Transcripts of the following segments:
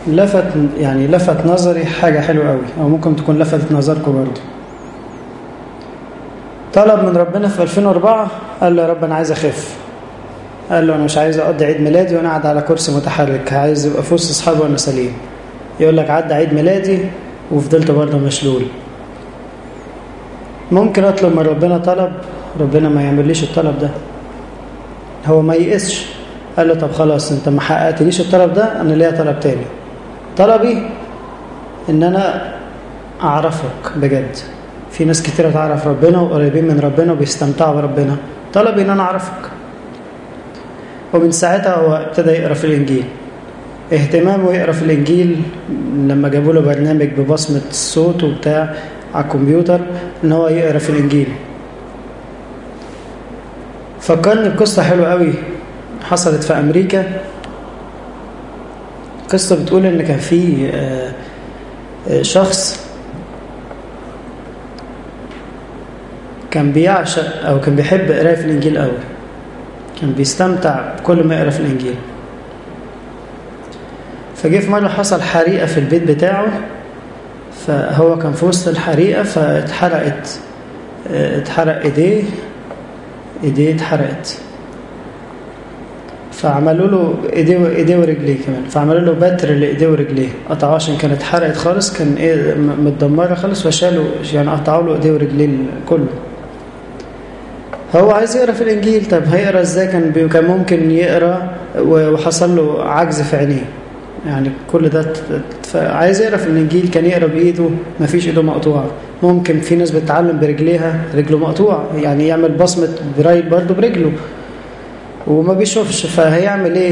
لفت يعني لفت نظري حاجة حلوة قوي أو ممكن تكون لفتت نظركم برضه طلب من ربنا في 2004 قال له يا رب أنا عايز أخف قال له أنا مش عايز أقضي عيد ميلادي وأنا قاعد على كرسي متحرك عايز يبقى في وسط أصحابي وأنا سليم يقول لك عدى عيد ميلادي وفضلت برضه مشلول ممكن أطلب من ربنا طلب ربنا ما يعمليش الطلب ده هو ما يئسش قال له طب خلاص انت ما حققتليش الطلب ده انا ليا طلب تاني طلبي ان انا اعرفك بجد في ناس كتيرة تعرف ربنا وقريبين من ربنا وبيستمتعوا بربنا طلبي ان انا اعرفك ومن ساعتها هو ابتدى يقرا في الانجيل اهتمامه يقرا في الانجيل لما جابوا له برنامج ببصمه الصوت وبتاع على الكمبيوتر ان هو يقرا في الانجيل فكرني بقصه حلوه قوي حصلت في امريكا قصه بتقول ان كان في شخص كان بيعشق او كان بيحب قرايه في الانجيل قوي كان بيستمتع كل ما يقرا في الانجيل فجه في مره حصل حريقه في البيت بتاعه فهو كان في وسط الحريقه فاتحرقت اتحرق ايديه ايديه اتحرقت فعملوا له ايديه ايديه ورجليه كمان فعملوا له بتر لايديه ورجليه قطعوه عشان كانت اتحرقت خالص كان ايه متدمره خالص فشالوا يعني قطعوا له ايديه ورجليه كله هو عايز يقرا في الانجيل طب هيقرا ازاي كان كان ممكن يقرا وحصل له عجز في عينيه يعني كل ده عايز يقرا في الانجيل كان يقرا بايده ما فيش ايده مقطوعه ممكن في ناس بتتعلم برجليها رجله مقطوعه يعني يعمل بصمه برايل برضه برجله وما بيشوفش فهيعمل ايه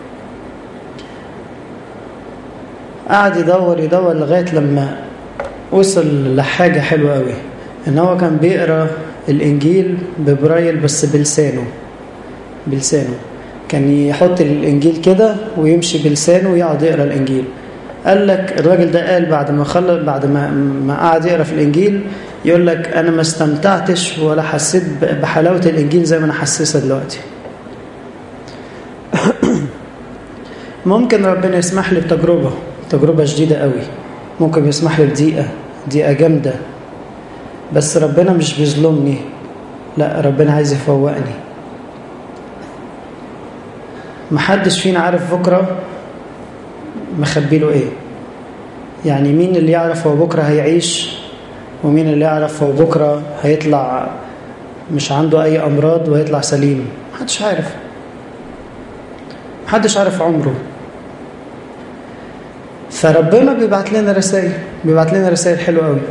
قعد يدور يدور لغايه لما وصل لحاجه حلوه قوي ان هو كان بيقرا الانجيل ببرايل بس بلسانه بلسانه كان يحط الانجيل كده ويمشي بلسانه ويقعد يقرا الانجيل قال لك الراجل ده قال بعد ما خلص بعد ما ما قعد يقرا في الانجيل يقول لك انا ما استمتعتش ولا حسيت بحلاوه الانجيل زي ما انا حاسسها دلوقتي ممكن ربنا يسمح لي بتجربه تجربه شديده قوي ممكن يسمح لي بدقيقه دقيقه جامده بس ربنا مش بيظلمني لا ربنا عايز يفوقني محدش فينا عارف بكرة مخبي له ايه يعني مين اللي يعرف هو بكرة هيعيش ومين اللي يعرف هو بكرة هيطلع مش عنده اي امراض وهيطلع سليم محدش عارف محدش عارف عمره فربنا بيبعت لنا رسائل بيبعت لنا رسائل حلوة قوي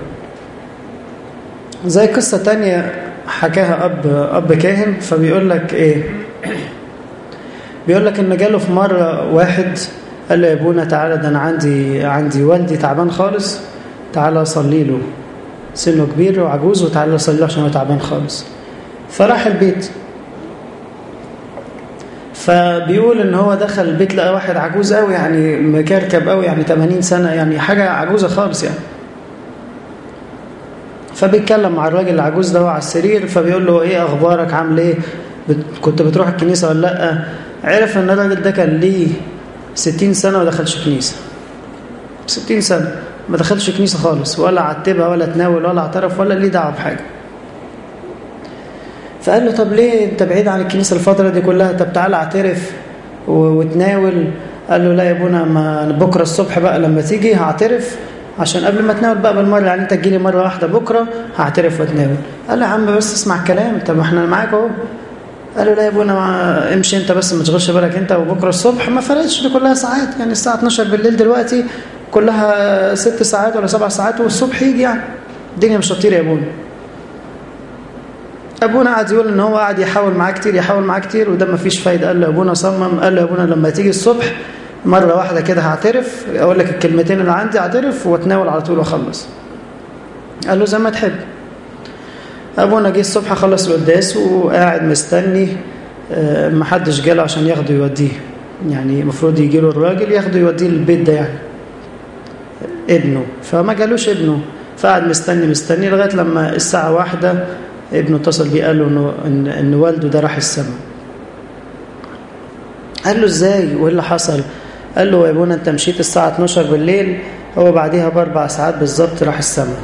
زي قصة تانية حكاها أب أب كاهن فبيقول لك إيه بيقول لك إن جاله في مرة واحد قال له يا ابونا تعالى ده أنا عندي عندي والدي تعبان خالص تعالى صلي له سنه كبير وعجوز وتعالى صلي له عشان هو تعبان خالص فراح البيت فبيقول ان هو دخل البيت لقى واحد عجوز قوي يعني مكركب قوي يعني 80 سنه يعني حاجه عجوزه خالص يعني فبيتكلم مع الراجل العجوز ده على السرير فبيقول له ايه اخبارك عامل ايه بت... كنت بتروح الكنيسه ولا لا عرف ان الراجل ده كان ليه 60 سنه وما دخلش كنيسه 60 سنه ما دخلش كنيسه خالص ولا عتبها ولا تناول ولا اعترف ولا ليه دعوه بحاجه فقال له طب ليه انت بعيد عن الكنيسه الفتره دي كلها طب تعالى اعترف وتناول قال له لا يا ابونا ما بكره الصبح بقى لما تيجي هعترف عشان قبل ما تناول بقى بالمره يعني انت تجيلي مره واحده بكره هعترف واتناول قال له يا عم بس اسمع الكلام طب احنا معاك اهو قال له لا يا ابونا امشي انت بس ما تشغلش بالك انت وبكره الصبح ما فرقتش دي كلها ساعات يعني الساعه 12 بالليل دلوقتي كلها ست ساعات ولا سبع ساعات والصبح يجي يعني الدنيا مش هتطير يا ابونا ابونا قعد يقول ان هو قاعد يحاول معاه كتير يحاول معاه كتير وده ما فيش فايده قال له ابونا صمم قال له ابونا لما تيجي الصبح مره واحده كده هعترف اقول لك الكلمتين اللي عندي اعترف واتناول على طول واخلص قال له زي ما تحب ابونا جه الصبح خلص القداس وقاعد مستني ما حدش جاله عشان ياخده يوديه يعني المفروض يجي له الراجل ياخده يوديه البيت ده يعني ابنه فما جالوش ابنه فقعد مستني مستني لغايه لما الساعه واحدة ابنه اتصل بيه قال له انه ان, إن والده ده راح السماء قال له ازاي وايه اللي حصل قال له يا ابونا انت مشيت الساعة 12 بالليل هو بعديها باربع ساعات بالظبط راح السماء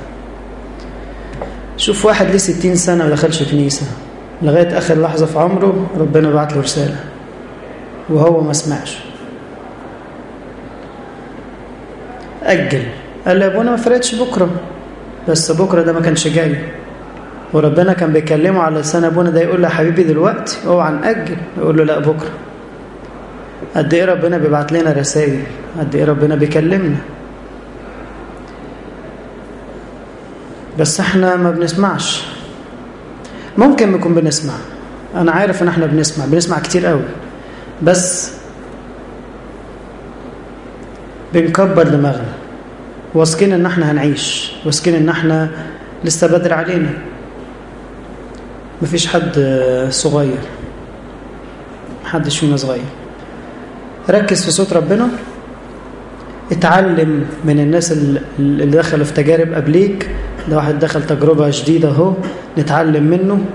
شوف واحد ليه 60 سنة ما دخلش كنيسة لغاية آخر لحظة في عمره ربنا بعت له رسالة وهو ما سمعش أجل قال له يا ابونا ما فرقتش بكرة بس بكرة ده ما كانش جاي وربنا كان بيكلمه على لسان ابونا ده يقول له يا حبيبي دلوقتي اوعى نأجل يقول له لا بكرة قد ايه ربنا بيبعت لنا رسائل قد ايه ربنا بيكلمنا بس احنا ما بنسمعش ممكن نكون بنسمع انا عارف ان احنا بنسمع بنسمع كتير قوي بس بنكبر دماغنا واثقين ان احنا هنعيش واثقين ان احنا لسه بدري علينا مفيش حد صغير محدش فينا صغير ركز في صوت ربنا اتعلم من الناس اللي دخلوا في تجارب قبليك ده واحد دخل تجربة جديدة اهو نتعلم منه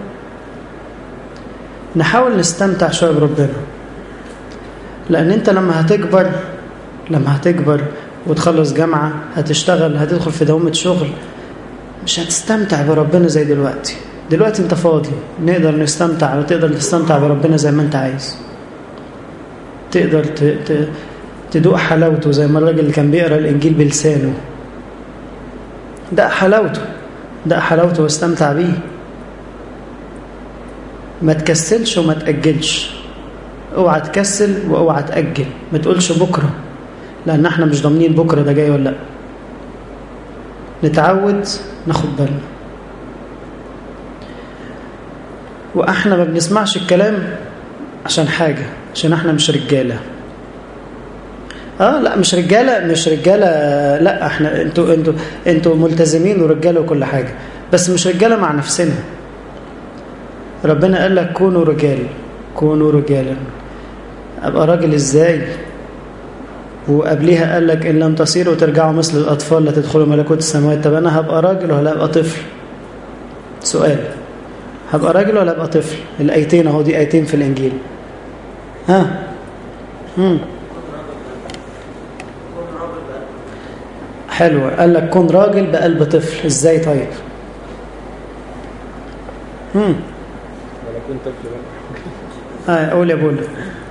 نحاول نستمتع شوية بربنا لأن أنت لما هتكبر لما هتكبر وتخلص جامعة هتشتغل هتدخل في دوامة شغل مش هتستمتع بربنا زي دلوقتي دلوقتي انت فاضي نقدر نستمتع وتقدر تستمتع بربنا زي ما انت عايز تقدر ت... ت... تدوق حلاوته زي ما الراجل اللي كان بيقرا الانجيل بلسانه ده حلاوته ده حلاوته واستمتع بيه ما تكسلش وما تأجلش اوعى تكسل واوعى تأجل ما تقولش بكرة لأن احنا مش ضامنين بكرة ده جاي ولا لا نتعود ناخد بالنا واحنا ما بنسمعش الكلام عشان حاجة عشان احنا مش رجالة اه لا مش رجالة مش رجالة لا احنا انتوا انتوا انتوا ملتزمين ورجالة وكل حاجة بس مش رجالة مع نفسنا ربنا قال لك كونوا رجال كونوا رجالا ابقى راجل ازاي وقبليها قال لك ان لم تصيروا ترجعوا مثل الاطفال لا تدخلوا ملكوت السماوات طب انا هبقى راجل ولا هبقى طفل سؤال هبقى راجل ولا هبقى طفل الايتين اهو دي ايتين في الانجيل ها امم حلوة قال لك كن راجل بقلب طفل ازاي طيب امم ولا كنت طفل بقى اه قول يا بولا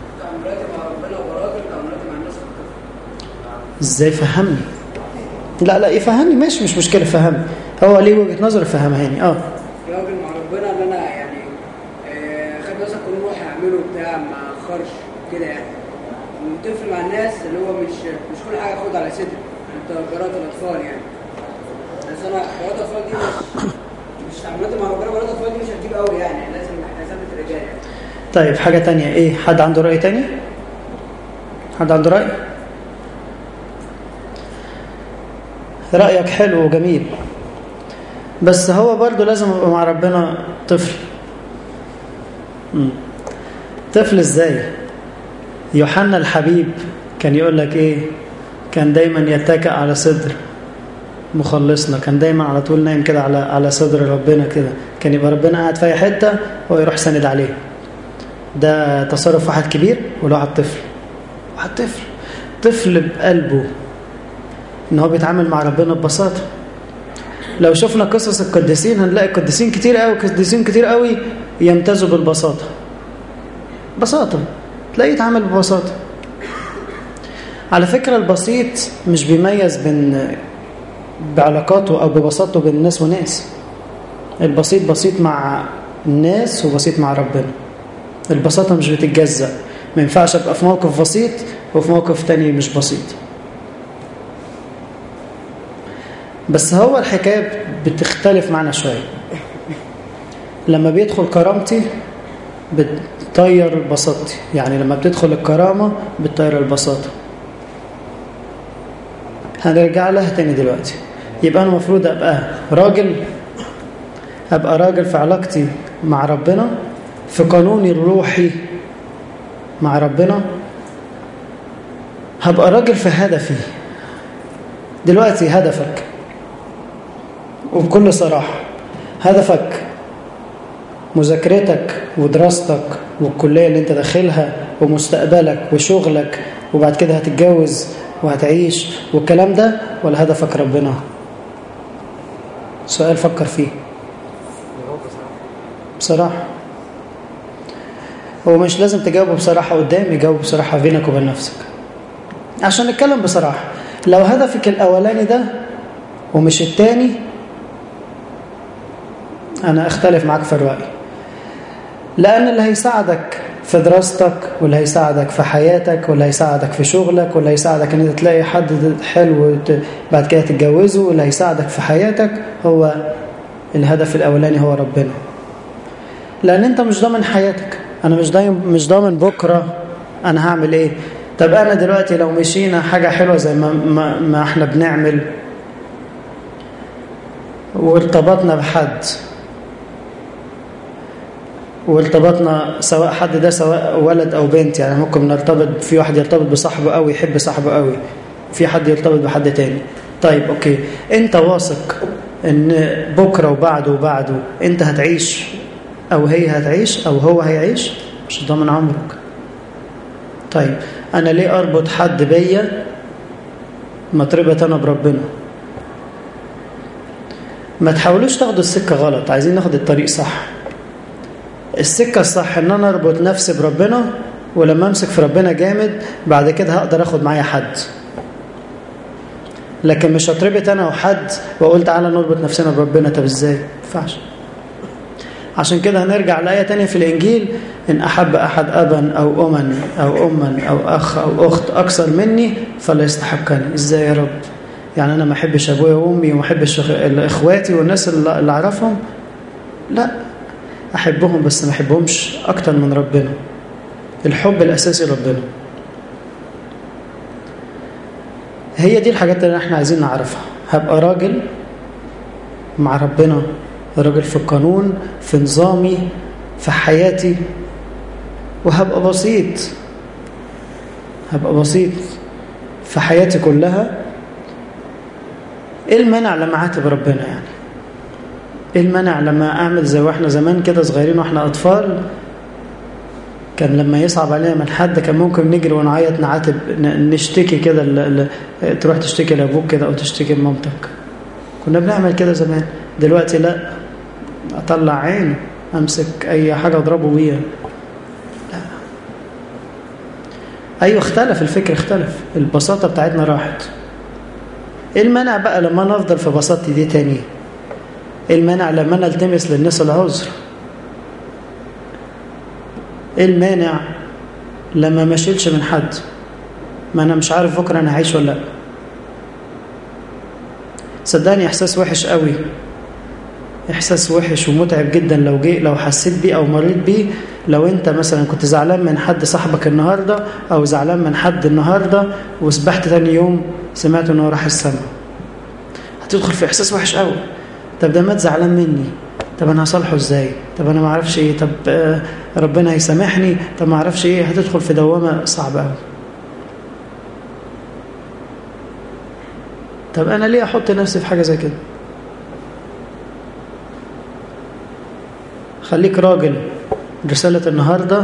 ازاي فهمني لا لا يفهمني ماشي مش مشكلة فهمني هو ليه وجهة نظر فهمهاني اه راجل مع ربنا ان انا يعني آه، خد مثلا كل روح اعمله بتاع ما اخرش كده يعني وطفل مع الناس اللي هو مش مش كل حاجه اخد على صدري انت قراءة الاطفال يعني بس انا قراءة الاطفال دي مش مش تعاملاتي مع ربنا قراءة الاطفال دي مش هتجيب قوي يعني لازم احنا ثابت الرجال يعني طيب حاجة تانية ايه حد عنده رأي تاني حد عنده رأي رأيك حلو وجميل بس هو برضو لازم يبقى مع ربنا طفل مم. طفل ازاي يوحنا الحبيب كان يقول لك ايه كان دايما يتكئ على صدر مخلصنا كان دايما على طول نايم كده على على صدر ربنا كده كان يبقى ربنا قاعد في اي حته هو يروح ساند عليه ده تصرف واحد كبير ولا واحد طفل واحد طفل طفل بقلبه ان هو بيتعامل مع ربنا ببساطه لو شفنا قصص القديسين هنلاقي قديسين كتير قوي قديسين كتير قوي يمتازوا بالبساطه بساطه تلاقيه يتعامل ببساطه على فكره البسيط مش بيميز بين بعلاقاته او ببساطته بين الناس وناس البسيط بسيط مع الناس وبسيط مع ربنا البساطه مش بتتجزأ ما ينفعش ابقى في موقف بسيط وفي موقف تاني مش بسيط بس هو الحكايه بتختلف معنا شويه لما بيدخل كرامتي بتطير بساطتي يعني لما بتدخل الكرامه بتطير البساطه هنرجع لها تاني دلوقتي يبقى انا المفروض ابقى راجل ابقى راجل في علاقتي مع ربنا في قانوني الروحي مع ربنا هبقى راجل في هدفي دلوقتي هدفك وبكل صراحة هدفك مذاكرتك ودراستك والكلية اللي انت داخلها ومستقبلك وشغلك وبعد كده هتتجوز وهتعيش والكلام ده ولا هدفك ربنا سؤال فكر فيه بصراحة هو مش لازم تجاوبه بصراحة قدامي جاوب بصراحة بينك وبين نفسك عشان نتكلم بصراحة لو هدفك الأولاني ده ومش التاني أنا أختلف معاك في الرأي لأن اللي هيساعدك في دراستك واللي هيساعدك في حياتك واللي هيساعدك في شغلك واللي هيساعدك ان انت تلاقي حد حلو بعد كده تتجوزه واللي هيساعدك في حياتك هو الهدف الأولاني هو ربنا لأن انت مش ضامن حياتك أنا مش ضامن مش ضامن بكرة أنا هعمل إيه طب أنا دلوقتي لو مشينا حاجة حلوة زي ما, ما, ما احنا بنعمل وارتبطنا بحد وارتبطنا سواء حد ده سواء ولد أو بنت يعني ممكن نرتبط في واحد يرتبط بصاحبه قوي يحب صاحبه قوي في حد يرتبط بحد تاني طيب أوكي أنت واثق ان بكرة وبعده وبعده أنت هتعيش أو هي هتعيش أو هو هيعيش مش ضامن عمرك طيب أنا ليه أربط حد بيا ما تربط أنا بربنا ما تحاولوش تاخدوا السكة غلط عايزين ناخد الطريق صح السكة الصح ان انا اربط نفسي بربنا ولما امسك في ربنا جامد بعد كده هقدر اخد معايا حد لكن مش هتربط انا وحد واقول تعالى نربط نفسنا بربنا طب ازاي ما ينفعش عشان كده هنرجع لآية تانية في الإنجيل إن أحب أحد أبا أو أما أو أما أو أخ أو أخت أكثر مني فلا يستحقني إزاي يا رب يعني أنا ما أحبش أبويا وأمي وما أحبش إخواتي والناس اللي أعرفهم لا أحبهم بس ما أحبهمش أكتر من ربنا الحب الأساسي ربنا هي دي الحاجات اللي احنا عايزين نعرفها هبقى راجل مع ربنا راجل في القانون في نظامي في حياتي وهبقى بسيط هبقى بسيط في حياتي كلها ايه المانع لما اعاتب ربنا يعني ايه المانع لما اعمل زي واحنا زمان كده صغيرين واحنا اطفال كان لما يصعب علينا من حد كان ممكن نجري ونعيط نعاتب نشتكي كده تروح تشتكي لابوك كده او تشتكي لمامتك كنا بنعمل كده زمان دلوقتي لا اطلع عين امسك اي حاجه اضربه بيها لا ايوه اختلف الفكر اختلف البساطه بتاعتنا راحت ايه المانع بقى لما انا افضل في بساطتي دي تاني ايه المانع لما انا التمس للناس العذر ايه المانع لما ما اشيلش من حد ما انا مش عارف بكره انا هعيش ولا لا صدقني احساس وحش قوي احساس وحش ومتعب جدا لو جي لو حسيت بيه او مريت بيه لو انت مثلا كنت زعلان من حد صاحبك النهارده او زعلان من حد النهارده وسبحت تاني يوم سمعت ان هو راح السما هتدخل في احساس وحش قوي طب ده مات زعلان مني طب انا هصالحه ازاي طب انا ما اعرفش ايه طب ربنا هيسامحني طب ما اعرفش ايه هتدخل في دوامه صعبه قوي طب انا ليه احط نفسي في حاجه زي كده خليك راجل رساله النهارده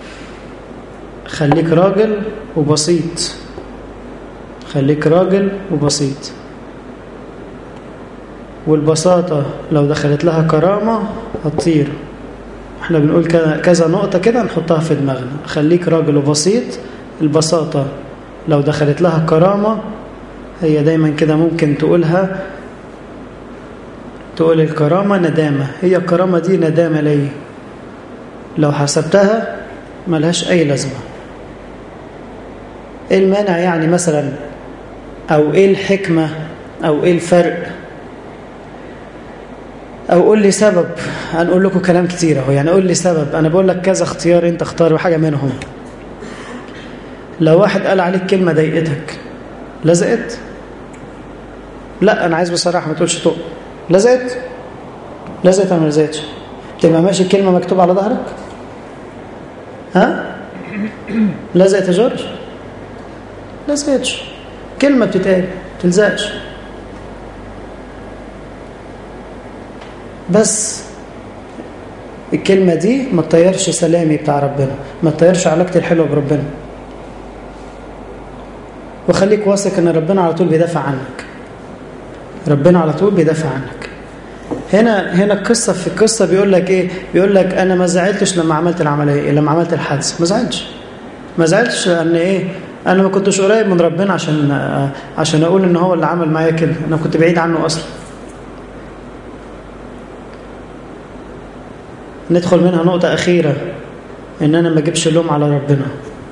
خليك راجل وبسيط خليك راجل وبسيط والبساطة لو دخلت لها كرامة هتطير احنا بنقول كذا نقطة كده نحطها في دماغنا خليك راجل وبسيط البساطة لو دخلت لها كرامة هي دايما كده ممكن تقولها تقول الكرامة ندامة هي الكرامة دي ندامة لي لو حسبتها ملهاش أي لازمة ايه المانع يعني مثلا أو ايه الحكمة أو ايه الفرق او قول لي سبب هنقول لكم كلام كتير اهو يعني قول لي سبب انا بقول لك كذا اختيار انت اختار حاجه منهم لو واحد قال عليك كلمه ضايقتك لزقت لا انا عايز بصراحه ما تقولش طق لزقت لزقت ولا ما لزقتش تبقى ماشي الكلمه مكتوب على ظهرك ها لزقت يا جورج لزقتش كلمه بتتقال ما تلزقش بس الكلمة دي ما تطيرش سلامي بتاع ربنا ما تطيرش علاقتي الحلوة بربنا وخليك واثق ان ربنا على طول بيدافع عنك ربنا على طول بيدافع عنك هنا هنا القصه في القصه بيقول لك ايه بيقول لك انا ما زعلتش لما عملت العمليه لما عملت الحادثه ما زعلتش ما زعلتش ان ايه انا ما كنتش قريب من ربنا عشان عشان اقول ان هو اللي عمل معايا كده انا كنت بعيد عنه اصلا ندخل منها نقطه اخيره ان انا ما اجيبش اللوم على ربنا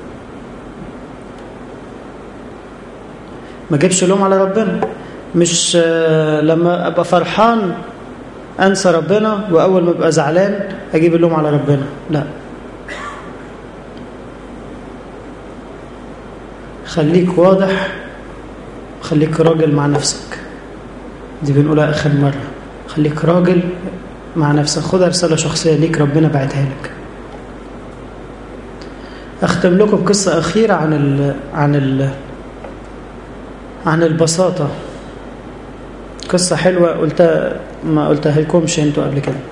ما اجيبش لوم على ربنا مش لما ابقى فرحان انسى ربنا واول ما ابقى زعلان اجيب اللوم على ربنا لا خليك واضح خليك راجل مع نفسك دي بنقولها اخر مره خليك راجل مع نفسك خدها رساله شخصيه ليك ربنا بعتها لك اختم لكم بقصه اخيره عن ال عن ال عن البساطة قصة حلوة قلتها ما قلتها لكمش انتوا قبل كده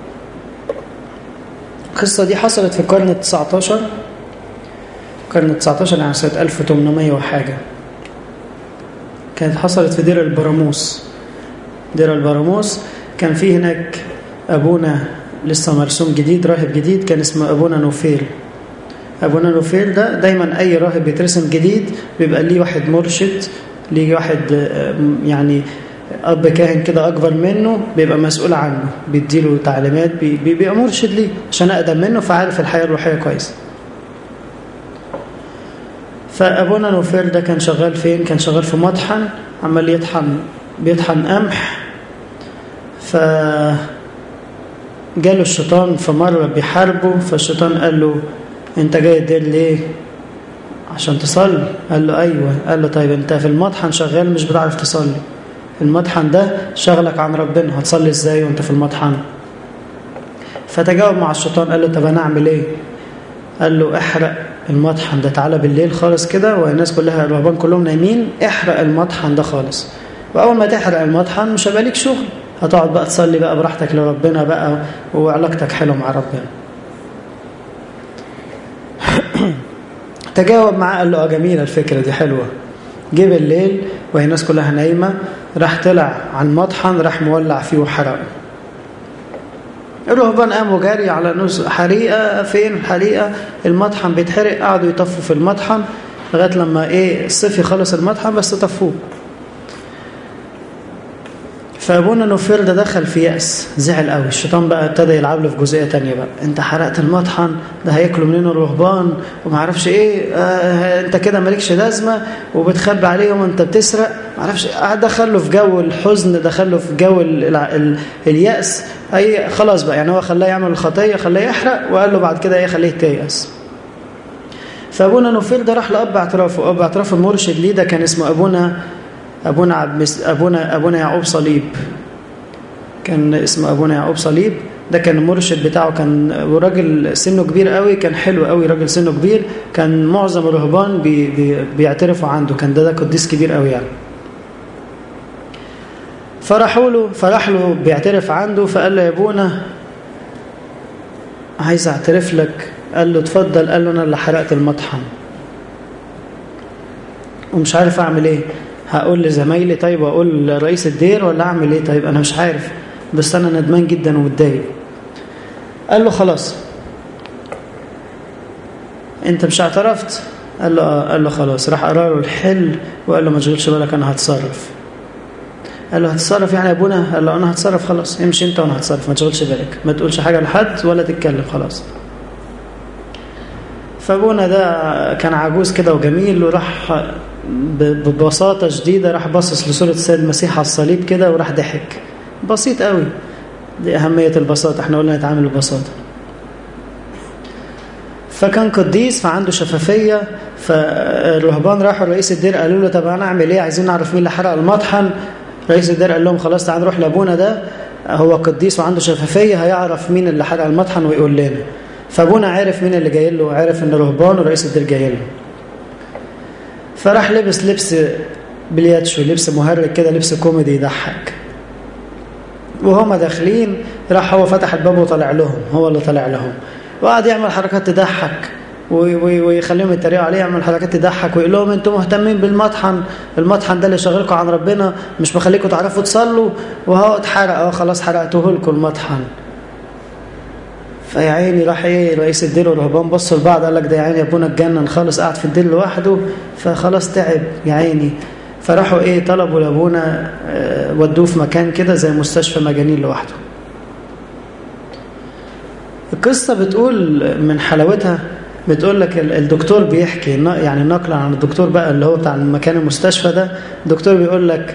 القصة دي حصلت في القرن ال 19 القرن ال 19 يعني سنة 1800 وحاجة كانت حصلت في دير البراموس دير البراموس كان في هناك أبونا لسه مرسوم جديد راهب جديد كان اسمه أبونا نوفيل أبونا نوفيل ده دايما أي راهب بيترسم جديد بيبقى ليه واحد مرشد ليه واحد يعني أب كاهن كده أكبر منه بيبقى مسؤول عنه بيديله تعليمات بيبقى مرشد ليه عشان أقدم منه فعارف الحياة الروحية كويس فأبونا نوفيل ده كان شغال فين؟ كان شغال في مطحن عمال يطحن بيطحن قمح ف جاله الشيطان في مرة بيحاربه فالشيطان قال له انت جاي الدير ليه عشان تصلي قال له ايوه قال له طيب انت في المطحن شغال مش بتعرف تصلي المطحن ده شغلك عن ربنا هتصلي ازاي وانت في المطحن فتجاوب مع الشيطان قال له طب انا اعمل ايه قال له احرق المطحن ده تعالى بالليل خالص كده والناس كلها الرهبان كلهم نايمين احرق المطحن ده خالص واول ما تحرق المطحن مش هيبقى ليك شغل هتقعد بقى تصلي بقى براحتك لربنا بقى وعلاقتك حلوه مع ربنا تجاوب معاه قال له اه جميله الفكره دي حلوه جه بالليل وهي الناس كلها نايمه راح طلع عن مطحن راح مولع فيه وحرقه الرهبان قاموا جري على نص حريقه فين الحريقه المطحن بيتحرق قعدوا يطفوا في المطحن لغايه لما ايه الصيف يخلص المطحن بس طفوه فابونا نوفير ده دخل في يأس زعل قوي الشيطان بقى ابتدى يلعب له في جزئيه تانية بقى انت حرقت المطحن ده هياكلوا منين الرهبان وما اعرفش ايه آه انت كده مالكش لازمه وبتخبي عليهم انت بتسرق ما اعرفش قعد دخل له في جو الحزن دخل له في جو ال ال ال اليأس اي خلاص بقى يعني هو خلاه يعمل الخطيه خلاه يحرق وقال له بعد كده ايه خليه تيأس فابونا نوفير ده راح لاب اعترافه اب اعتراف المرشد ليه ده كان اسمه ابونا أبونا عبد أبونا أبونا يعقوب صليب كان اسمه أبونا يعقوب صليب ده كان المرشد بتاعه كان راجل سنه كبير قوي كان حلو قوي راجل سنه كبير كان معظم الرهبان بي بي بيعترفوا عنده كان ده, ده قديس كبير قوي يعني فرحوا له فراح له بيعترف عنده فقال له يا ابونا عايز اعترف لك قال له اتفضل قال له انا اللي حرقت المطحن ومش عارف اعمل ايه هقول لزمايلي طيب واقول لرئيس الدير ولا اعمل ايه طيب انا مش عارف بس انا ندمان جدا ومتضايق قال له خلاص انت مش اعترفت قال له اه قال له خلاص راح قرا له الحل وقال له ما تشغلش بالك انا هتصرف قال له هتتصرف يعني يا ابونا قال له انا هتصرف خلاص امشي انت وانا هتصرف ما تشغلش بالك ما تقولش حاجه لحد ولا تتكلم خلاص فابونا ده كان عجوز كده وجميل وراح ببساطه شديده راح باصص لصوره السيد المسيح على الصليب كده وراح ضحك بسيط قوي دي اهميه البساطه احنا قلنا نتعامل ببساطه فكان قديس فعنده شفافيه فالرهبان راحوا لرئيس الدير قالوا له طب انا اعمل ايه عايزين نعرف مين اللي حرق المطحن رئيس الدير قال لهم خلاص تعال نروح لابونا ده هو قديس وعنده شفافيه هيعرف مين اللي حرق المطحن ويقول لنا فابونا عرف مين اللي جاي له وعرف ان رهبان ورئيس الدير جاي له فراح لبس لبس بلياتشو لبس مهرج كده لبس كوميدي يضحك وهما داخلين راح هو فتح الباب وطلع لهم هو اللي طلع لهم وقعد يعمل حركات تضحك ويخليهم يتريقوا عليه يعمل حركات تضحك ويقول لهم انتم مهتمين بالمطحن المطحن ده اللي شغلكم عن ربنا مش مخليكم تعرفوا تصلوا وهو اتحرق اه خلاص حرقته لكم المطحن فيا عيني راح ايه رئيس الدير والرهبان بصوا لبعض قال لك ده يا عيني ابونا اتجنن خالص قاعد في الدير لوحده فخلاص تعب يا عيني فراحوا ايه طلبوا لابونا ودوه في مكان كده زي مستشفى مجانين لوحده القصة بتقول من حلاوتها بتقول لك الدكتور بيحكي يعني نقلا عن الدكتور بقى اللي هو بتاع مكان المستشفى ده الدكتور بيقول لك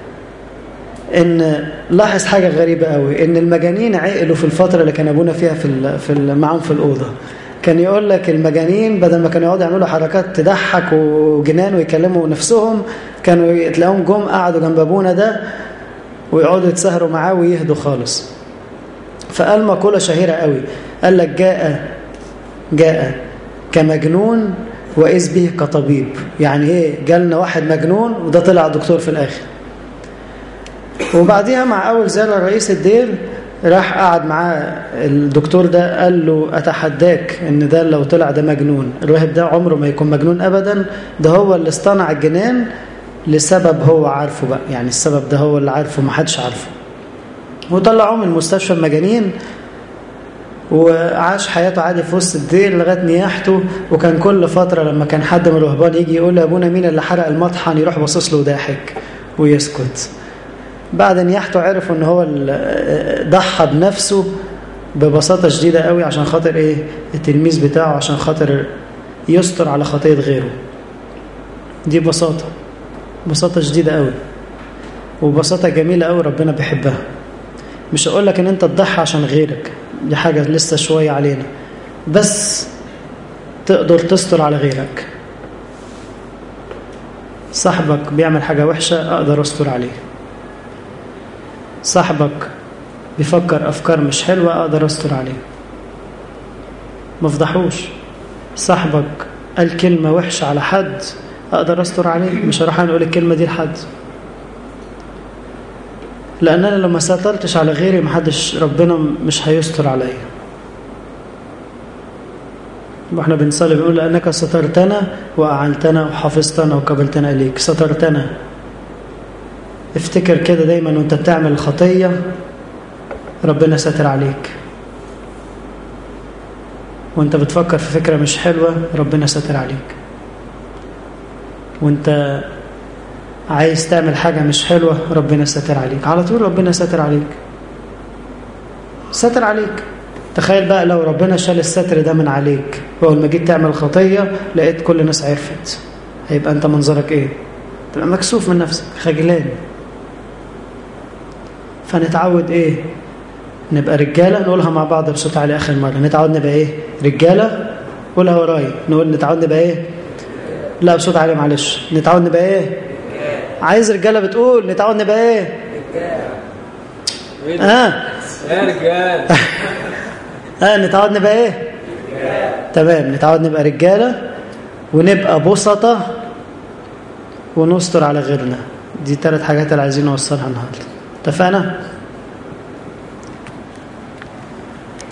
ان لاحظ حاجة غريبة قوي ان المجانين عقلوا في الفترة اللي كان ابونا فيها في في معاهم في الأوضة كان يقول لك المجانين بدل ما كانوا يقعدوا يعملوا حركات تضحك وجنان ويكلموا نفسهم كانوا تلاقيهم جم قعدوا جنب ابونا ده ويقعدوا يتسهروا معاه ويهدوا خالص فقال مقولة شهيرة قوي قال لك جاء جاء كمجنون وإذ به كطبيب يعني ايه جالنا واحد مجنون وده طلع دكتور في الآخر وبعديها مع أول زيارة رئيس الدير راح قعد معاه الدكتور ده قال له أتحداك إن ده لو طلع ده مجنون الراهب ده عمره ما يكون مجنون أبدا ده هو اللي اصطنع الجنان لسبب هو عارفه بقى يعني السبب ده هو اللي عارفه ما حدش عارفه وطلعوه من مستشفى المجانين وعاش حياته عادي في وسط الدير لغايه نياحته وكان كل فتره لما كان حد من الرهبان يجي يقول لابونا مين اللي حرق المطحن يروح باصص له وضاحك ويسكت بعد نياحته عرفوا ان هو ضحى بنفسه ببساطه شديده قوي عشان خاطر ايه التلميذ بتاعه عشان خاطر يستر على خطيه غيره دي بساطه بساطه شديده قوي وبساطه جميله قوي ربنا بيحبها مش هقول لك ان انت تضحي عشان غيرك دي حاجة لسه شوية علينا بس تقدر تستر على غيرك صاحبك بيعمل حاجة وحشة أقدر أستر عليه صاحبك بيفكر أفكار مش حلوة أقدر أستر عليه مفضحوش صاحبك قال كلمة وحشة على حد أقدر أستر عليه مش هروح أقول الكلمة دي لحد لأن أنا لما سترتش على غيري محدش ربنا مش هيستر عليا واحنا بنصلي بنقول لأنك سترتنا وأعلتنا وحفظتنا وقبلتنا إليك سترتنا افتكر كده دايما وانت بتعمل خطية ربنا ستر عليك وانت بتفكر في فكرة مش حلوة ربنا ستر عليك وانت عايز تعمل حاجة مش حلوة ربنا ستر عليك على طول ربنا ستر عليك ستر عليك تخيل بقى لو ربنا شال الستر ده من عليك أول ما جيت تعمل خطية لقيت كل الناس عرفت هيبقى أنت منظرك إيه تبقى مكسوف من نفسك خجلان فنتعود إيه نبقى رجالة نقولها مع بعض بصوت عالي آخر مرة نتعود نبقى إيه رجالة قولها ورايا نقول نتعود نبقى إيه لا بصوت عالي معلش نتعود نبقى إيه عايز رجاله بتقول نتعود نبقى ايه اه يا رجال اه نتعود نبقى ايه تمام نتعود نبقى رجاله ونبقى بسطة ونستر على غيرنا دي ثلاث حاجات اللي عايزين نوصلها النهارده اتفقنا